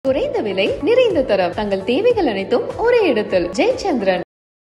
குறைந்த விலை நிறைந்த தரம் தங்கள் தேவைகள் அனைத்தும் ஒரே இடத்தில் ஜெயச்சந்திரன்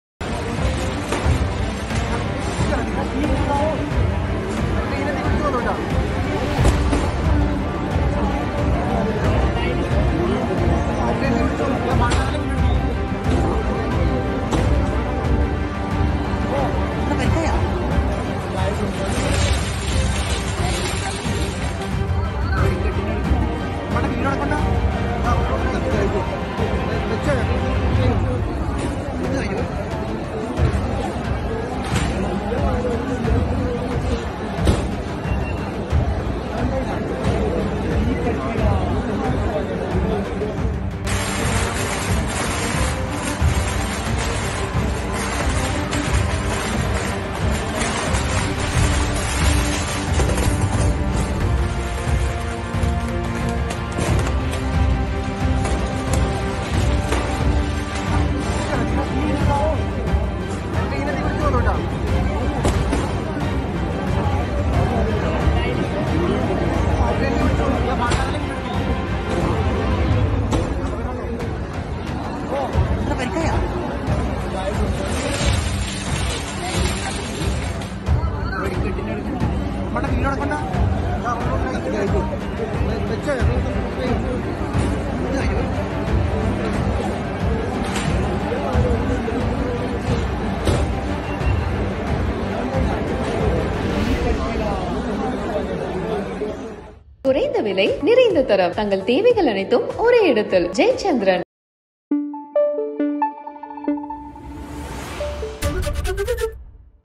குறைந்த விலை நிறைந்த தரம் தங்கள் தேவைகள் அனைத்தும் ஒரே இடத்தில் ஜெயச்சந்திரன் Thank you.